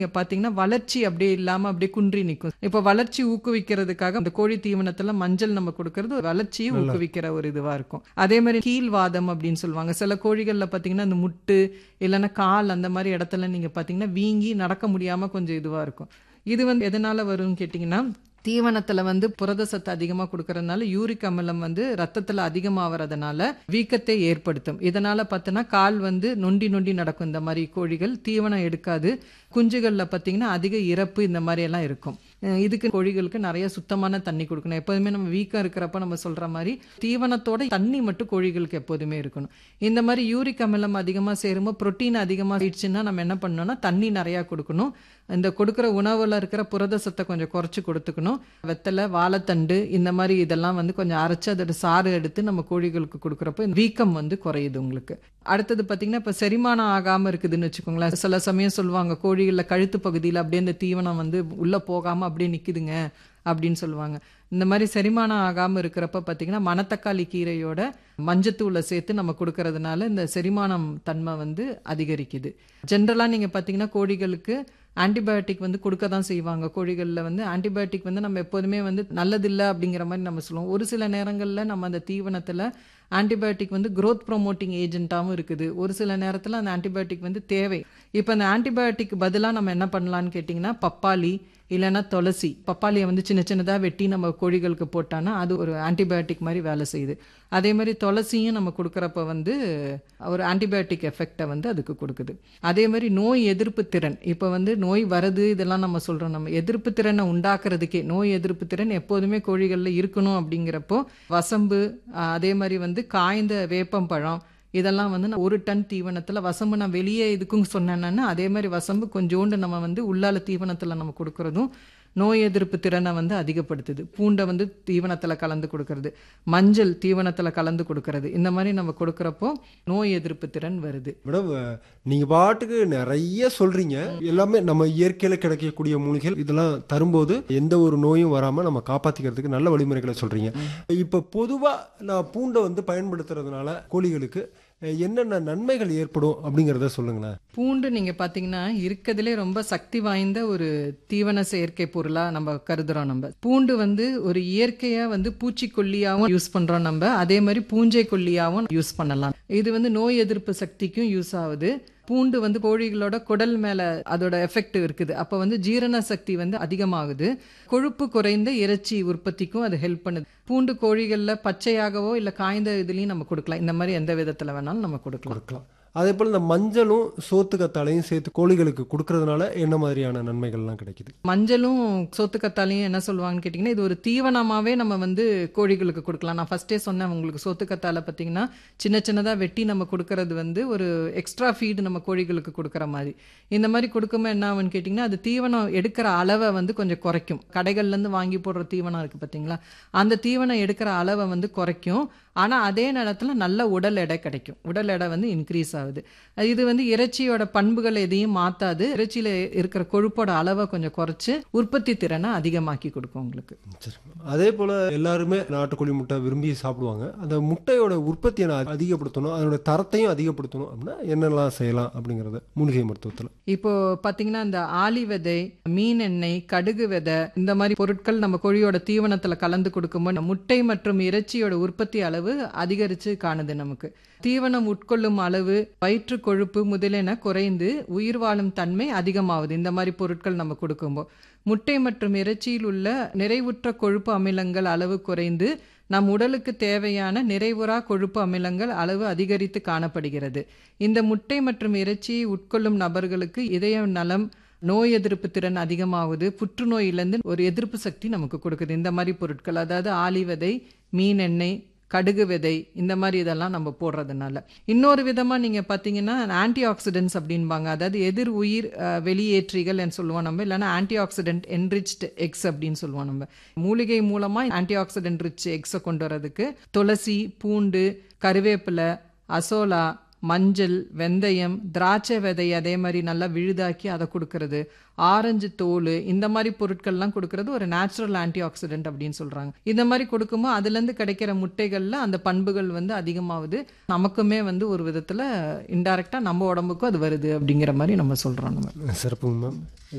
இங்க பாத்தீங்கன்னா வளர்ச்சி அப்படியே இல்லாம அப்படியே குன்றி நிக்கும் இப்ப வளர்ச்சி ஊக்குவிக்கிறதுக்காக அந்த கோழி தீவனத்துல மஞ்சள் நம்ம கொடுக்கறது ஒரு வளர்ச்சியை ஊக்குவிக்கிற ஒரு இதுவா இருக்கும் அதே மாதிரி கீழ்வாதம் அப்படின்னு சொல்லுவாங்க சில கோழிகள்ல பாத்தீங்கன்னா அந்த முட்டு இல்லைன்னா கால் அந்த மாதிரி இடத்துல நீங்க பாத்தீங்கன்னா வீங்கி நடக்க முடியாம கொஞ்சம் இதுவா இருக்கும் இது வந்து எதனால வரும்னு கேட்டிங்கன்னா தீவனத்துல வந்து புரத சத்து அதிகமா கொடுக்கறதுனால யூரிக் அமிலம் வந்து ரத்தத்துல அதிகமாகறதுனால வீக்கத்தை ஏற்படுத்தும் இதனால பார்த்தோன்னா கால் வந்து நொண்டி நொண்டி நடக்கும் இந்த மாதிரி கோழிகள் தீவனம் எடுக்காது குஞ்சுகள்ல பார்த்தீங்கன்னா அதிக இறப்பு இந்த மாதிரி எல்லாம் இருக்கும் அஹ் இதுக்கு கோழிகளுக்கு நிறைய சுத்தமான தண்ணி கொடுக்கணும் எப்போதுமே நம்ம வீக்கம் இருக்கிறப்ப நம்ம சொல்ற மாதிரி தீவனத்தோட தண்ணி மட்டும் கோழிகளுக்கு எப்போதுமே இருக்கணும் இந்த மாதிரி யூரிக் அமிலம் அதிகமாக சேரும்போது புரோட்டீன் அதிகமாக ஆயிடுச்சுன்னா நம்ம என்ன பண்ணணும்னா தண்ணி நிறையா கொடுக்கணும் இந்த கொடுக்குற உணவுல இருக்கிற புரத சத்தை கொஞ்சம் குறைச்சி கொடுத்துக்கணும் வெத்தலை வாழைத்தண்டு இந்த மாதிரி இதெல்லாம் வந்து கொஞ்சம் அரைச்சு அதோட சாறு எடுத்து நம்ம கோழிகளுக்கு கொடுக்குறப்போ இந்த வீக்கம் வந்து குறையுது உங்களுக்கு அடுத்தது பார்த்தீங்கன்னா இப்போ செரிமானம் ஆகாமல் இருக்குதுன்னு வச்சுக்கோங்களேன் சில சமயம் சொல்லுவாங்க கோழிகளில் கழுத்து பகுதியில் அப்படியே இந்த தீவனம் வந்து உள்ளே போகாமல் அப்படியே நிற்குதுங்க அப்படின்னு சொல்லுவாங்க இந்த மாதிரி செரிமானம் ஆகாமல் இருக்கிறப்ப பார்த்தீங்கன்னா மணத்தக்காளி கீரையோட மஞ்சத்தூளை சேர்த்து நம்ம கொடுக்கறதுனால இந்த செரிமானம் தன்மை வந்து அதிகரிக்குது ஜென்ரலாக நீங்கள் பார்த்தீங்கன்னா கோழிகளுக்கு ஆன்டிபயோட்டிக் வந்து கொடுக்க தான் செய்வாங்க கோழிகளில் வந்து ஆன்டிபயோட்டிக் வந்து நம்ம எப்போதுமே வந்து நல்லதில்லை அப்படிங்கிற மாதிரி நம்ம சொல்லுவோம் ஒரு சில நேரங்களில் நம்ம அந்த தீவனத்தில் ஆன்டிபயோட்டிக் வந்து growth ப்ரோமோட்டிங் ஏஜென்ட்டாகவும் இருக்குது ஒரு சில நேரத்தில் அந்த ஆன்டிபயோட்டிக் வந்து தேவை இப்போ அந்த ஆன்டிபயோட்டிக் பதிலாக நம்ம என்ன பண்ணலான்னு கேட்டிங்கன்னா பப்பாளி இல்லைன்னா துளசி பப்பாளியை வந்து சின்ன சின்னதாக வெட்டி நம்ம கோழிகளுக்கு போட்டான்னா அது ஒரு ஆன்டிபயோட்டிக் மாதிரி வேலை செய்யுது அதே மாதிரி துளசியும் நம்ம கொடுக்குறப்ப வந்து ஒரு ஆன்டிபயோட்டிக் எஃபெக்டை வந்து அதுக்கு கொடுக்குது அதே மாதிரி நோய் எதிர்ப்பு திறன் இப்போ வந்து நோய் வருது இதெல்லாம் நம்ம சொல்கிறோம் நம்ம எதிர்ப்பு திறனை உண்டாக்குறதுக்கே நோய் எதிர்ப்பு திறன் எப்போதுமே கோழிகளில் இருக்கணும் அப்படிங்கிறப்போ வசம்பு அஹ், அதே மாதிரி வந்து காய்ந்த வேப்பம்பழம் இதெல்லாம் வந்து நான் ஒரு டன் தீவனத்தில் வசம்பு நான் வெளியே இதுக்கும் சொன்னேன்னா அதே மாதிரி வசம்பு கொஞ்சோண்டு நம்ம வந்து உள்ளால தீவனத்தில் நம்ம கொடுக்கறதும் நோய் எதிர்ப்பு திறனை வந்து அதிகப்படுத்துது பூண்டை வந்து தீவனத்தில் கலந்து கொடுக்கறது மஞ்சள் தீவனத்தில் கலந்து கொடுக்கறது இந்த மாதிரி நம்ம கொடுக்கறப்போ நோய் எதிர்ப்பு திறன் வருது மேடம் அஹ், நீங்க பாட்டுக்கு நிறைய சொல்றீங்க எல்லாமே நம்ம இயற்கையில கிடைக்கக்கூடிய மூலிகைகள் இதெல்லாம் தரும்போது எந்த ஒரு நோயும் வராம நம்ம காப்பாத்திக்கிறதுக்கு நல்ல வழிமுறைகளை சொல்றீங்க இப்ப பொதுவா நான் பூண்டை வந்து பயன்படுத்துறதுனால கோழிகளுக்கு அஹ், என்னென்ன நன்மைகள் ஏற்படும் அப்படிங்கறத சொல்லுங்களேன் பூண்டு நீங்க பாத்தீங்கன்னா இருக்கறதுலே ரொம்ப சக்தி வாய்ந்த ஒரு தீவன செயற்கை பொருளா நம்ம கருதுறோம் நம்ம பூண்டு வந்து ஒரு இயற்கையா வந்து பூச்சிக்கொல்லியாவும் யூஸ் பண்றோம் நம்ம அதே மாதிரி பூஞ்சை கொல்லியாவும் யூஸ் பண்ணலாம் இது வந்து நோய் எதிர்ப்பு சக்திக்கும் யூஸ் ஆகுது பூண்டு வந்து கோழிகளோட குடல் மேல அதோட எஃபெக்ட் இருக்குது அப்ப வந்து ஜீரண சக்தி வந்து அதிகமாகுது கொழுப்பு குறைந்த இறைச்சி உற்பத்திக்கும் அது ஹெல்ப் பண்ணுது பூண்டு கோழிகள்ல பச்சையாகவோ இல்ல காய்ந்த இதுலயும் நம்ம கொடுக்கலாம் இந்த மாதிரி எந்த விதத்துல வேணாலும் நம்ம கொடுக்கலாம் கொடுக்கலாம் அதே போல இந்த மஞ்சளும் சோத்து கத்தாழையும் சேர்த்து கோழிகளுக்கு கொடுக்கறதுனால என்ன மாதிரியான நன்மைகள்லாம் கிடைக்குது மஞ்சளும் சோத்துக்கத்தாலையும் என்ன சொல்லுவாங்கன்னு கேட்டிங்கன்னா இது ஒரு தீவனமாகவே நம்ம வந்து கோழிகளுக்கு கொடுக்கலாம் நான் ஃபஸ்ட்டே சொன்னேன் உங்களுக்கு சோத்துக்கத்தால பார்த்தீங்கன்னா சின்ன சின்னதாக வெட்டி நம்ம கொடுக்கறது வந்து ஒரு எக்ஸ்ட்ரா ஃபீடு நம்ம கோழிகளுக்கு கொடுக்குற மாதிரி இந்த மாதிரி கொடுக்கும்போது என்ன ஆகும்னு கேட்டிங்கன்னா அது தீவனம் எடுக்கிற அளவை வந்து கொஞ்சம் குறைக்கும் கடைகள்லேருந்து வாங்கி போடுற தீவனம் இருக்குது பார்த்தீங்களா அந்த தீவனம் எடுக்கிற அளவை வந்து குறைக்கும் ஆனால் அதே நேரத்தில் நல்ல உடல் எடை கிடைக்கும் உடல் எடை வந்து இன்க்ரீஸ் ஆகுது இது வந்து இறைச்சியோட பண்புகள் எதையும் மாற்றாது இறைச்சியில் இருக்கிற கொழுப்போட அளவை கொஞ்சம் குறைச்சு உற்பத்தி திறனை அதிகமாக்கி கொடுக்கும் உங்களுக்கு சரி. அதே போல எல்லாருமே நாட்டுக்கோழி முட்டை விரும்பி சாப்பிடுவாங்க அந்த முட்டையோட உற்பத்தியை நான் அதிகப்படுத்தணும் அதனோட தரத்தையும் அதிகப்படுத்தணும் அப்படின்னா என்னெல்லாம் செய்யலாம் அப்படிங்கறத மூலிகை மருத்துவத்தில் இப்போ பாத்தீங்கன்னா இந்த ஆளி விதை மீன் எண்ணெய் கடுகு விதை இந்த மாதிரி பொருட்கள் நம்ம கோழியோட தீவனத்துல கலந்து கொடுக்கும்போது முட்டை மற்றும் இறைச்சியோட உற்பத்தி அளவு அதிகரிச்சு காணுது நமக்கு தீவனம் உட்கொள்ளும் அளவு வயிற்று கொழுப்பு முதலென குறைந்து உயிர் வாழும் தன்மை அதிகமாகுது இந்த மாதிரி பொருட்கள் நம்ம கொடுக்கும்போது முட்டை மற்றும் இறைச்சியில் உள்ள நிறைவுற்ற கொழுப்பு அமிலங்கள் அளவு குறைந்து நம் உடலுக்கு தேவையான நிறைவுறா கொழுப்பு அமிலங்கள் அளவு அதிகரித்து காணப்படுகிறது இந்த முட்டை மற்றும் இறைச்சியை உட்கொள்ளும் நபர்களுக்கு இதய நலம் நோய் எதிர்ப்பு திறன் அதிகமாகுது புற்றுநோயிலேருந்து ஒரு எதிர்ப்பு சக்தி நமக்கு கொடுக்குது இந்த மாதிரி பொருட்கள் அதாவது ஆளி விதை மீன் எண்ணெய் கடுகு விதை இந்த மாதிரி இதெல்லாம் நம்ம போடுறதுனால இன்னொரு விதமா நீங்க பாத்தீங்கன்னா ஆன்டி ஆக்சிடென்ட்ஸ் அப்படின்பாங்க அதாவது எதிர் உயிர் அஹ், வெளியேற்றிகள் சொல்லுவோம் நம்ம இல்லைன்னா ஆன்டி ஆக்சிடென்ட் என்ரிச்ட் எக்ஸ் அப்படின்னு சொல்லுவோம் நம்ம மூலிகை மூலமா ஆன்டி ஆக்சிடென்ட் ரிச் எக்ஸை கொண்டு வரதுக்கு துளசி பூண்டு கருவேப்பிலை அசோலா மஞ்சள் வெந்தயம் திராட்சை விதை அதே மாதிரி நல்லா விழுதாக்கி அதை கொடுக்கறது ஆரஞ்சு தோல் இந்த மாதிரி பொருட்கள்லாம் கொடுக்கறது ஒரு நேச்சுரல் ஆன்டி ஆக்சிடென்ட் அப்படின்னு சொல்றாங்க இந்த மாதிரி கொடுக்கும்போது அதுலேருந்து கிடைக்கிற முட்டைகள்ல அந்த பண்புகள் வந்து அதிகமாகுது நமக்குமே வந்து ஒரு விதத்துல இன்டைரக்டா நம்ம உடம்புக்கும் அது வருது அப்படிங்கிற மாதிரி நம்ம சொல்றோம் நம்ம சிறப்புங்க மேம்